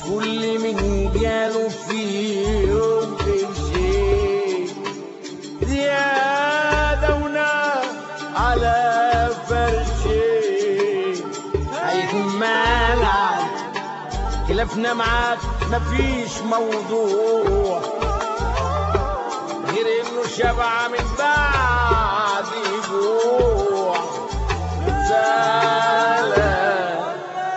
كل من جاله في يوم شيء زيادة ونار على فرشي هيكون مالعب خلافنا معاك مفيش موضوع غير انه شبع من بعد جوع زعلان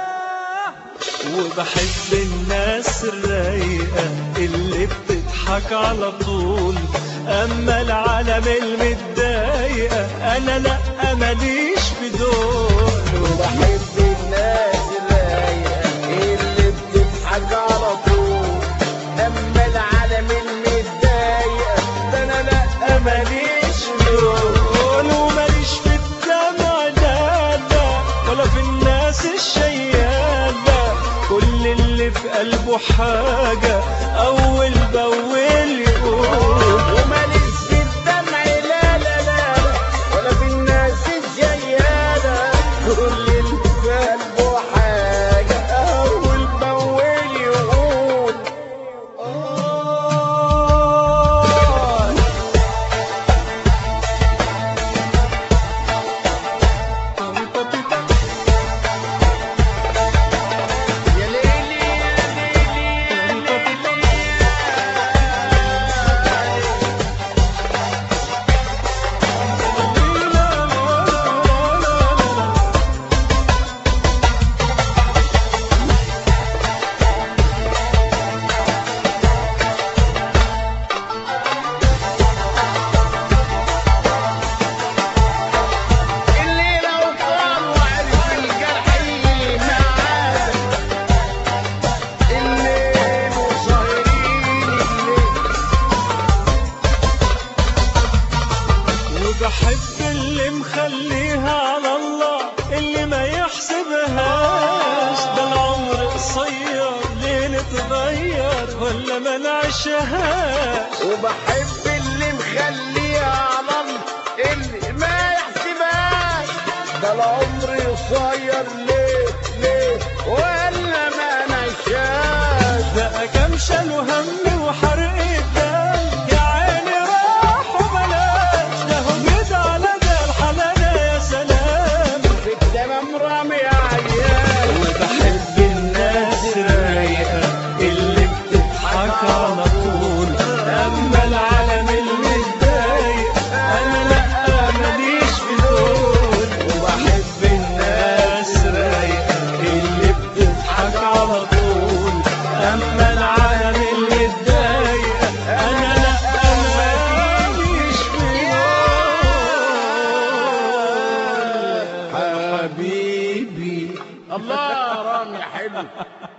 وبحب الناس الرايقة اللي بتضحك على طول أما العالم المتضايقة أنا لأ ماليش في دول وبحب الناس الرايقة اللي بتضحك على طول اما العالم المتضايقة ده انا لا ماليش في دول وماليش في الدمع لا لا ولا في الناس الشيالة كل اللي في قلبه حاجة أول بأول يقول وماليش في الدمع لا لا لا ولا في الناس الجيالة كل اللي في قلبه حاجة أول بأول يقول آه يا ليلي يا ليلي يا ليلي اللي لو طال وعرف الجرحين معاك الليل وسهرين الليل وبحب اللي مخليها على الله اللي ما يحسبهاش ده العمر قصير ليه نتغير ولا ما نعيشهاش وبحب اللي مخليها على الله اللي ما يحسبهاش ده العمر قصير ليه ليه ولا ما نشاش بقى كام شال وهم وحرق الدم يا عيني راح وبلاش ده هو جد على ده الحلال يا سلام في التمام رامي عيال وبحب الناس الرايقة اللي بتضحك على طول أما العالم المتضايق أنا لأ ماليش في دول وبحب الناس الرايقة اللي بتضحك على طول أما العالم المتضايق أنا لأ ماليش في دول حبيبي الله رامي حلو